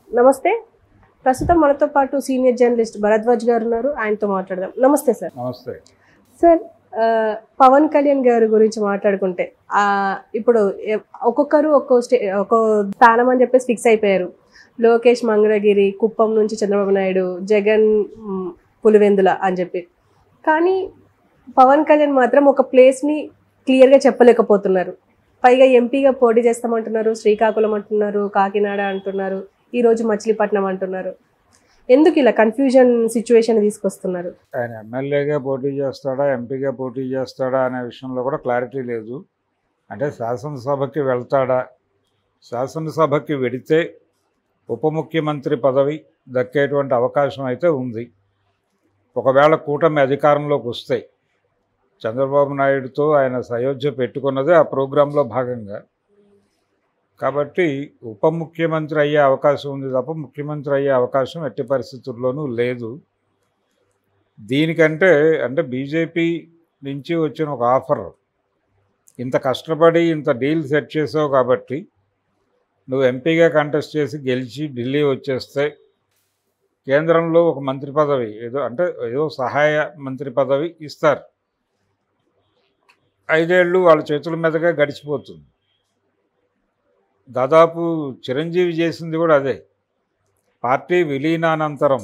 నమస్తే ప్రస్తుతం మనతో పాటు సీనియర్ జర్నలిస్ట్ భరద్వాజ్ గారు ఉన్నారు ఆయనతో మాట్లాడదాం నమస్తే సార్ నమస్తే సార్ ఆ, పవన్ కళ్యాణ్ గారి గురించి మాట్లాడుకుంటే ఆ, ఇప్పుడు ఎ- ఒక్కొక్కరు ఒక్కో స్టే ఒక్కో స్థానం అని చెప్పేసి ఫిక్స్ అయిపోయారు లోకేష్ మంగళగిరి కుప్పం నుంచి చంద్రబాబు నాయుడు జగన్ మ్, పులివెందుల అని చెప్పి కానీ పవన్ కళ్యాణ్ మాత్రం ఒక ప్లేస్ని క్లియర్గా చెప్పలేకపోతున్నారు పైగా ఎంపీగా పోటీ చేస్తామంటున్నారు శ్రీకాకుళం అంటున్నారు కాకినాడ అంటున్నారు ఈరోజు మచిలీపట్నం అంటున్నారు ఎందుకు ఇలా కన్ఫ్యూజన్ సిచ్యువేషన్ తీసుకొస్తున్నారు ఆయన ఎమ్మెల్యేగా పోటీ చేస్తాడా ఎంపీగా పోటీ చేస్తాడా అనే విషయంలో కూడా క్లారిటీ లేదు అంటే శాసనసభకి వెళ్తాడా శాసనసభకి వెడితే ఉప ముఖ్యమంత్రి పదవి దక్కేటువంటి అవకాశం అయితే ఉంది ఒకవేళ కూటమి అధికారంలోకి వస్తే చంద్రబాబు నాయుడుతో ఆయన సయోధ్య పెట్టుకున్నదే ఆ ప్రోగ్రాంలో భాగంగా కాబట్టి ఉప ముఖ్యమంత్రి అయ్యే అవకాశం ఉంది తప్ప ముఖ్యమంత్రి అయ్యే అవకాశం ఎట్టి పరిస్థితుల్లోనూ లేదు దీనికంటే అంటే బీజేపీ నుంచి వచ్చిన ఒక ఆఫర్ ఇంత కష్టపడి ఇంత డీల్ సెట్ చేసావు కాబట్టి నువ్వు ఎంపీగా కంటెస్ట్ చేసి గెలిచి ఢిల్లీ వచ్చేస్తే కేంద్రంలో ఒక మంత్రి పదవి ఏదో అంటే ఏదో సహాయ మంత్రి పదవి ఇస్తారు ఐదేళ్ళు వాళ్ళ చేతుల మీదుగా గడిచిపోతుంది దాదాపు చిరంజీవి చేసింది కూడా అదే పార్టీ విలీనానంతరం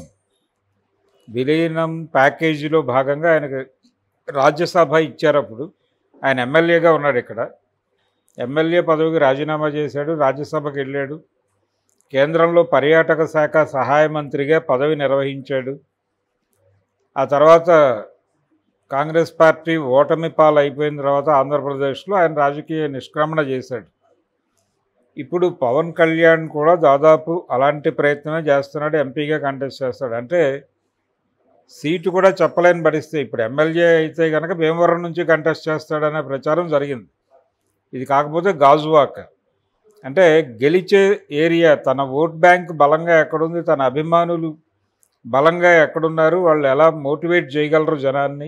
విలీనం ప్యాకేజీలో భాగంగా ఆయనకు రాజ్యసభ ఇచ్చారు అప్పుడు ఆయన ఎమ్మెల్యేగా ఉన్నాడు ఇక్కడ ఎమ్మెల్యే పదవికి రాజీనామా చేశాడు రాజ్యసభకి వెళ్ళాడు కేంద్రంలో పర్యాటక శాఖ సహాయ మంత్రిగా పదవి నిర్వహించాడు ఆ తర్వాత కాంగ్రెస్ పార్టీ ఓటమి పాలు అయిపోయిన తర్వాత ఆంధ్రప్రదేశ్లో ఆయన రాజకీయ నిష్క్రమణ చేశాడు ఇప్పుడు పవన్ కళ్యాణ్ కూడా దాదాపు అలాంటి ప్రయత్నమే చేస్తున్నాడు ఎంపీగా కంటెస్ట్ చేస్తాడు అంటే సీటు కూడా చెప్పలేని పరిస్థితి ఇప్పుడు ఎమ్మెల్యే అయితే కనుక భీమవరం నుంచి కంటెస్ట్ చేస్తాడనే ప్రచారం జరిగింది ఇది కాకపోతే గాజువాక అంటే గెలిచే ఏరియా తన ఓట్ బ్యాంక్ బలంగా ఎక్కడుంది తన అభిమానులు బలంగా ఎక్కడున్నారు వాళ్ళు ఎలా మోటివేట్ చేయగలరు జనాన్ని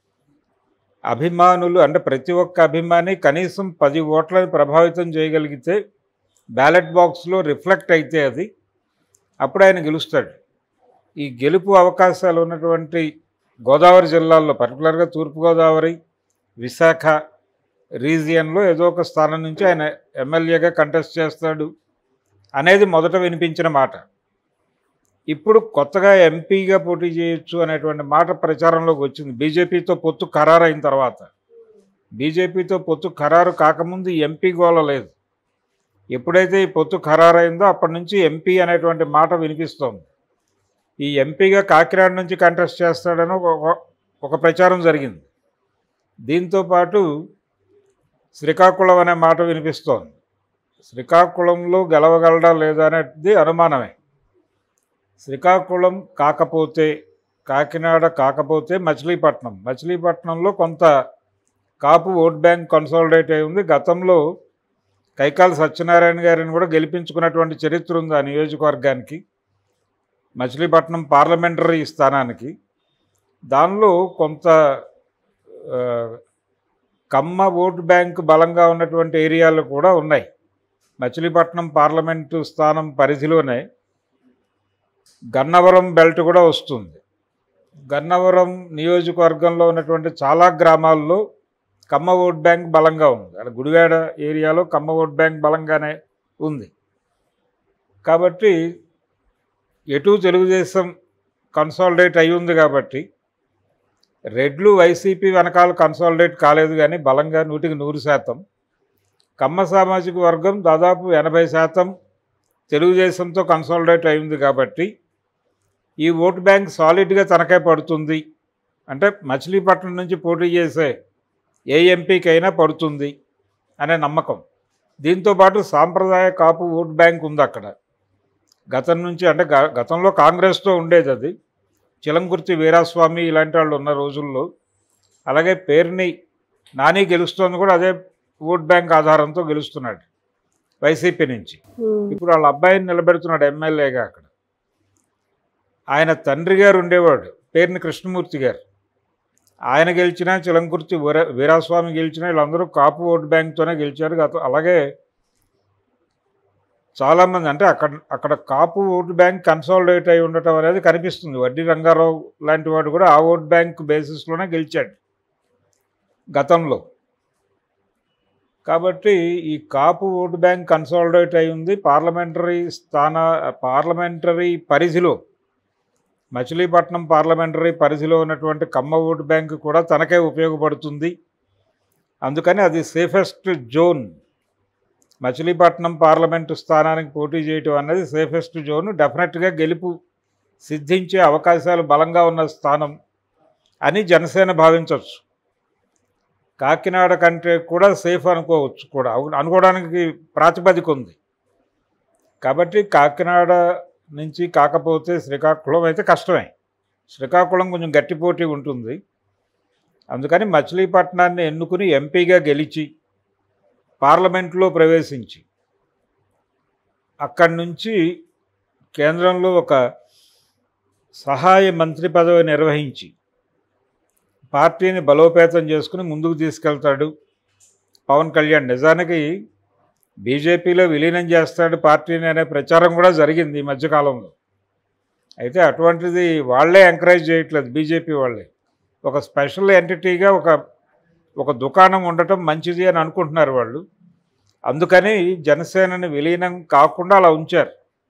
అభిమానులు అంటే ప్రతి ఒక్క అభిమాని కనీసం పది ఓట్లను ప్రభావితం చేయగలిగితే బ్యాలెట్ బాక్స్లో రిఫ్లెక్ట్ అయితే అది అప్పుడు ఆయన గెలుస్తాడు ఈ గెలుపు అవకాశాలు ఉన్నటువంటి గోదావరి జిల్లాల్లో పర్టికులర్గా తూర్పుగోదావరి విశాఖ రీజియన్లో ఏదో ఒక స్థానం నుంచి ఆయన ఎమ్మెల్యేగా కంటెస్ట్ చేస్తాడు అనేది మొదట వినిపించిన మాట ఇప్పుడు కొత్తగా ఎంపీగా పోటీ చేయొచ్చు అనేటువంటి మాట ప్రచారంలోకి వచ్చింది బీజేపీతో పొత్తు ఖరారు అయిన తర్వాత బీజేపీతో పొత్తు ఖరారు కాకముందు ఈ ఎంపీ గోల లేదు ఎప్పుడైతే ఈ పొత్తు ఖరారైందో అప్పటి నుంచి ఎంపీ అనేటువంటి మాట వినిపిస్తోంది ఈ ఎంపీగా కాకినాడ నుంచి కంటెస్ట్ చేస్తాడని ఒక ఒక ప్రచారం జరిగింది దీంతో పాటు శ్రీకాకుళం అనే మాట వినిపిస్తోంది శ్రీకాకుళంలో గెలవగలడా లేదా అనేది అనుమానమే శ్రీకాకుళం కాకపోతే కాకినాడ కాకపోతే మచిలీపట్నం మచిలీపట్నంలో కొంత కాపు ఓట్ బ్యాంక్ కన్సాలిడేట్ అయి ఉంది గతంలో కైకాల సత్యనారాయణ గారిని కూడా గెలిపించుకున్నటువంటి చరిత్ర ఉంది ఆ నియోజకవర్గానికి మచిలీపట్నం పార్లమెంటరీ స్థానానికి దానిలో కొంత ఆ, కమ్మ ఓట్ బ్యాంక్ బలంగా ఉన్నటువంటి ఏరియాలు కూడా ఉన్నాయి మచిలీపట్నం పార్లమెంటు స్థానం పరిధిలోనే గన్నవరం బెల్ట్ కూడా వస్తుంది గన్నవరం నియోజకవర్గంలో ఉన్నటువంటి చాలా గ్రామాల్లో కమ్మ ఓట్ బ్యాంక్ బలంగా ఉంది అక్కడ గుడివాడ ఏరియాలో కమ్మ ఓట్ బ్యాంక్ బలంగానే ఉంది కాబట్టి ఎటు తెలుగుదేశం కన్సాలిడేట్ అయి ఉంది కాబట్టి రెడ్లు వైసీపీ వెనకాల కన్సాలిడేట్ కాలేదు కానీ బలంగా నూటికి నూరు శాతం కమ్మ సామాజిక వర్గం దాదాపు ఎనభై శాతం తెలుగుదేశంతో కన్సాలిడేట్ అయింది కాబట్టి ఈ ఓటు బ్యాంక్ సాలిడ్గా తనకే పడుతుంది అంటే మచిలీపట్నం నుంచి పోటీ చేసే ఏ ఎంపీకైనా పడుతుంది అనే నమ్మకం దీంతోపాటు సాంప్రదాయ కాపు ఓట్ బ్యాంక్ ఉంది అక్కడ గతం నుంచి అంటే గ- గతంలో కాంగ్రెస్తో ఉండేది అది చిలంకుర్తి వీరాస్వామి ఇలాంటి వాళ్ళు ఉన్న రోజుల్లో అలాగే పేరుని నాని గెలుస్తోంది కూడా అదే ఓట్ బ్యాంక్ ఆధారంతో గెలుస్తున్నాడు వైసీపీ నుంచి ఉమ్, ఇప్పుడు వాళ్ళ అబ్బాయిని నిలబెడుతున్నాడు ఎమ్మెల్యేగా అక్కడ ఆయన తండ్రి గారు ఉండేవాడు పేరుని కృష్ణమూర్తి గారు ఆయన గెలిచినా చిలంకుర్తి వీర వీరాస్వామి గెలిచినా వీళ్ళందరూ కాపు ఓటు బ్యాంక్తోనే గెలిచారు గత అలాగే చాలామంది అంటే అక్కడ అక్కడ కాపు ఓటు బ్యాంక్ కన్సాలిడేట్ అయి ఉండటం అనేది కనిపిస్తుంది వడ్డీ రంగారావు లాంటి వాడు కూడా ఆ ఓట్ బ్యాంక్ బేసిస్లోనే గెలిచాడు గతంలో కాబట్టి ఈ కాపు ఓటు బ్యాంక్ కన్సాలిడేట్ అయి ఉంది పార్లమెంటరీ స్థాన పార్లమెంటరీ పరిధిలో మచిలీపట్నం పార్లమెంటరీ పరిధిలో ఉన్నటువంటి కమ్మ ఓటు బ్యాంక్ కూడా తనకే ఉపయోగపడుతుంది అందుకని అది సేఫెస్ట్ జోన్ మచిలీపట్నం పార్లమెంటు స్థానానికి పోటీ చేయటం అన్నది సేఫెస్ట్ జోన్ డెఫినెట్గా గెలుపు సిద్ధించే అవకాశాలు బలంగా ఉన్న స్థానం అని జనసేన భావించవచ్చు కాకినాడ కంటే కూడా సేఫ్ అనుకోవచ్చు కూడా అవు- అనుకోవడానికి ప్రాతిపదిక ఉంది కాబట్టి కాకినాడ నుంచి కాకపోతే శ్రీకాకుళం అయితే కష్టమే శ్రీకాకుళం కొంచెం గట్టి పోటీ ఉంటుంది అందుకని మచిలీపట్నాన్ని ఎన్నుకుని ఎంపీగా గెలిచి పార్లమెంట్లో ప్రవేశించి అక్కడి నుంచి కేంద్రంలో ఒక సహాయ మంత్రి పదవి నిర్వహించి పార్టీని బలోపేతం చేసుకుని ముందుకు తీసుకెళ్తాడు పవన్ కళ్యాణ్ నిజానికి బీజేపీలో విలీనం చేస్తాడు పార్టీని అనే ప్రచారం కూడా జరిగింది ఈ మధ్యకాలంలో అయితే అటువంటిది వాళ్ళే ఎంకరేజ్ చేయట్లేదు బీజేపీ వాళ్ళే ఒక స్పెషల్ ఎంటిటీగా ఒక ఒక దుకాణం ఉండటం మంచిది అని అనుకుంటున్నారు వాళ్ళు అందుకని జనసేనని విలీనం కాకుండా అలా ఉంచారు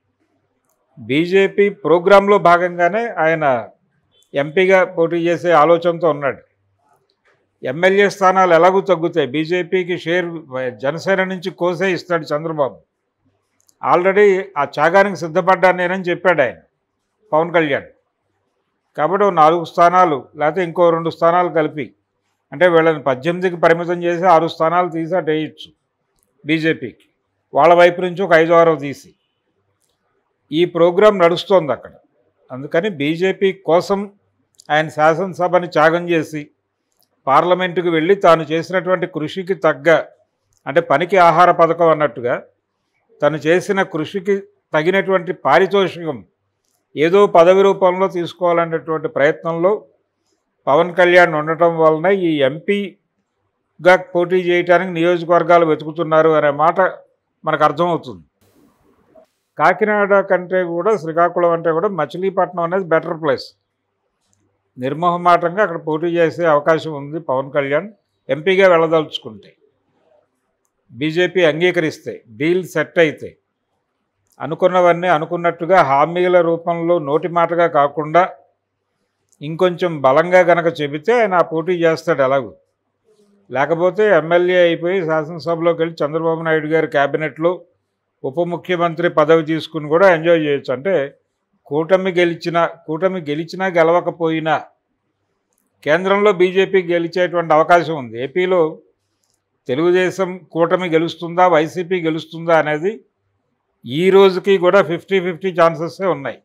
బీజేపీ ప్రోగ్రాంలో భాగంగానే ఆయన ఎంపీగా పోటీ చేసే ఆలోచనతో ఉన్నాడు ఎమ్మెల్యే స్థానాలు ఎలాగూ తగ్గుతాయి బీజేపీకి షేర్ జనసేన నుంచి కోసే ఇస్తాడు చంద్రబాబు ఆల్రెడీ ఆ త్యాగానికి సిద్ధపడ్డాను నేనని చెప్పాడు ఆయన పవన్ కళ్యాణ్ కాబట్టి ఓ నాలుగు స్థానాలు లేకపోతే ఇంకో రెండు స్థానాలు కలిపి అంటే వీళ్ళని పద్దెనిమిదికి పరిమితం చేసి ఆరు స్థానాలు తీసి అటు వేయచ్చు బీజేపీకి వాళ్ళ వైపు నుంచి ఒక ఐదు ఆరో తీసి ఈ ప్రోగ్రాం నడుస్తోంది అక్కడ అందుకని బీజేపీ కోసం ఆయన శాసనసభని త్యాగం చేసి పార్లమెంటుకు వెళ్ళి తాను చేసినటువంటి కృషికి తగ్గ అంటే పనికి ఆహార పథకం అన్నట్టుగా తను చేసిన కృషికి తగినటువంటి పారితోషికం ఏదో పదవి రూపంలో తీసుకోవాలనేటువంటి ప్రయత్నంలో పవన్ కళ్యాణ్ ఉండటం వలన ఈ ఎంపీగా పోటీ చేయడానికి నియోజకవర్గాలు వెతుకుతున్నారు అనే మాట మనకు అర్థమవుతుంది కాకినాడ కంటే కూడా శ్రీకాకుళం అంటే కూడా మచిలీపట్నం అనేది బెటర్ ప్లేస్ నిర్మోహమాటంగా అక్కడ పోటీ చేసే అవకాశం ఉంది పవన్ కళ్యాణ్ ఎంపీగా వెళ్ళదలుచుకుంటే బీజేపీ అంగీకరిస్తే డీల్ సెట్ అయితే అనుకున్నవన్నీ అనుకున్నట్టుగా హామీల రూపంలో నోటి మాటగా కాకుండా ఇంకొంచెం బలంగా గనక చెబితే ఆయన ఆ పోటీ చేస్తాడు ఎలాగూ లేకపోతే ఎమ్మెల్యే అయిపోయి శాసనసభలోకి వెళ్ళి చంద్రబాబు నాయుడు గారి క్యాబినెట్లో ఉప ముఖ్యమంత్రి పదవి తీసుకుని కూడా ఎంజాయ్ చేయొచ్చు అంటే కూటమి గెలిచిన కూటమి గెలిచినా గెలవకపోయినా కేంద్రంలో బీజేపీ గెలిచేటువంటి అవకాశం ఉంది ఏపీలో తెలుగుదేశం కూటమి గెలుస్తుందా వైసీపీ గెలుస్తుందా అనేది ఈ రోజుకి కూడా ఫిఫ్టీ ఫిఫ్టీ ఛాన్సెస్సే ఉన్నాయి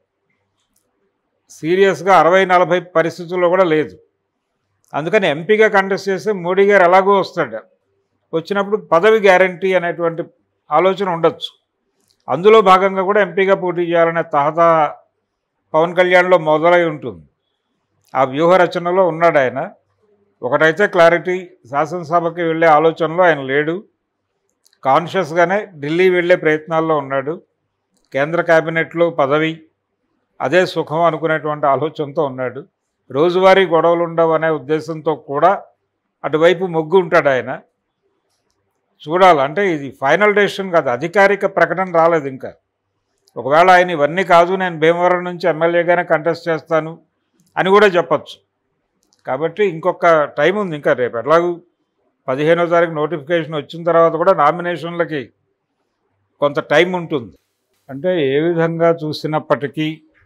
సీరియస్గా అరవై నలభై పరిస్థితుల్లో కూడా లేదు అందుకని ఎంపీగా కంటెస్ట్ చేస్తే మోడీ గారు ఎలాగో వస్తాడు వచ్చినప్పుడు పదవి గ్యారంటీ అనేటువంటి ఆలోచన ఉండొచ్చు అందులో భాగంగా కూడా ఎంపీగా పోటీ చేయాలనే తహత పవన్ కళ్యాణ్లో మొదలై ఉంటుంది ఆ వ్యూహ రచనలో ఉన్నాడు ఆయన ఒకటైతే క్లారిటీ శాసనసభకి వెళ్ళే ఆలోచనలో ఆయన లేడు కాన్షియస్గానే ఢిల్లీ వెళ్ళే ప్రయత్నాల్లో ఉన్నాడు కేంద్ర కేబినెట్లో పదవి అదే సుఖం అనుకునేటువంటి ఆలోచనతో ఉన్నాడు రోజువారీ గొడవలు ఉండవు అనే ఉద్దేశంతో కూడా అటువైపు మొగ్గు ఉంటాడు ఆయన చూడాలి అంటే ఇది ఫైనల్ డెసిషన్ కాదు అధికారిక ప్రకటన రాలేదు ఇంకా ఒకవేళ ఆయన ఇవన్నీ కాదు నేను భీమవరం నుంచి ఎమ్మెల్యేగానే కంటెస్ట్ చేస్తాను అని కూడా చెప్పచ్చు కాబట్టి ఇంకొక టైం ఉంది ఇంకా రేపు ఎట్లాగూ పదిహేనో తారీఖు నోటిఫికేషన్ వచ్చిన తర్వాత కూడా నామినేషన్లకి కొంత టైం ఉంటుంది అంటే ఏ విధంగా చూసినప్పటికీ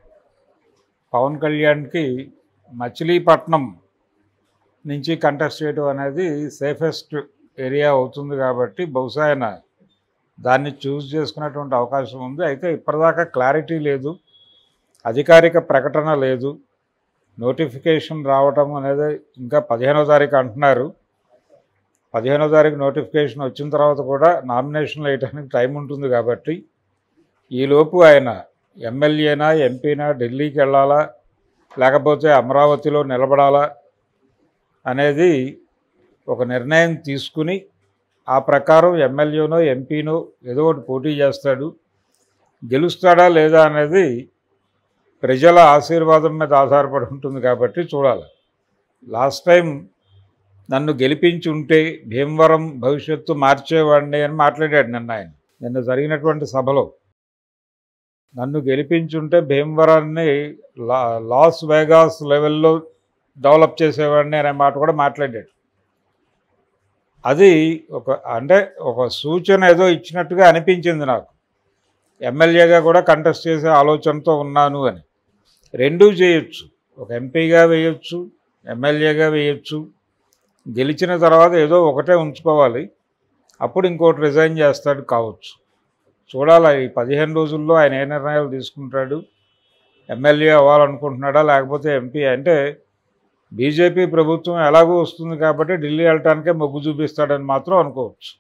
పవన్ కళ్యాణ్కి మచిలీపట్నం నుంచి కంటెస్ట్ చేయడం అనేది సేఫెస్ట్ ఏరియా అవుతుంది కాబట్టి బహుశా ఆయన దాన్ని చూస్ చేసుకునేటువంటి అవకాశం ఉంది అయితే ఇప్పటిదాకా క్లారిటీ లేదు అధికారిక ప్రకటన లేదు నోటిఫికేషన్ రావటం అనేది ఇంకా పదిహేనో తారీఖు అంటున్నారు పదిహేనో తారీఖు నోటిఫికేషన్ వచ్చిన తర్వాత కూడా నామినేషన్లు వేయడానికి టైం ఉంటుంది కాబట్టి ఈలోపు ఆయన ఎమ్మెల్యేనా ఎంపీనా ఢిల్లీకి వెళ్ళాలా లేకపోతే అమరావతిలో నిలబడాలా అనేది ఒక నిర్ణయం తీసుకుని ఆ ప్రకారం ఎమ్మెల్యేనో ఎంపీనో ఏదో ఒకటి పోటీ చేస్తాడు గెలుస్తాడా లేదా అనేది ప్రజల ఆశీర్వాదం మీద ఆధారపడి ఉంటుంది కాబట్టి చూడాలి లాస్ట్ టైం నన్ను గెలిపించి ఉంటే భీమవరం భవిష్యత్తు మార్చేవాడిని అని మాట్లాడాడు నిన్న ఆయన నిన్న జరిగినటువంటి సభలో నన్ను గెలిపించుంటే భీమవరాన్ని లా లాస్ వేగాస్ లెవెల్లో డెవలప్ చేసేవాడిని అనే మాట కూడా మాట్లాడాడు అది ఒక అంటే ఒక సూచన ఏదో ఇచ్చినట్టుగా అనిపించింది నాకు ఎమ్మెల్యేగా కూడా కంటెస్ట్ చేసే ఆలోచనతో ఉన్నాను అని రెండూ చేయొచ్చు ఒక ఎంపీగా వేయొచ్చు ఎమ్మెల్యేగా వేయొచ్చు గెలిచిన తర్వాత ఏదో ఒకటే ఉంచుకోవాలి అప్పుడు ఇంకోటి రిజైన్ చేస్తాడు కావచ్చు చూడాలి ఈ పదిహేను రోజుల్లో ఆయన ఏ నిర్ణయాలు తీసుకుంటాడు ఎమ్మెల్యే అవ్వాలనుకుంటున్నాడా లేకపోతే ఎంపీ అంటే బీజేపీ ప్రభుత్వం ఎలాగో వస్తుంది కాబట్టి ఢిల్లీ వెళ్ళటానికే మొగ్గు చూపిస్తాడని మాత్రం అనుకోవచ్చు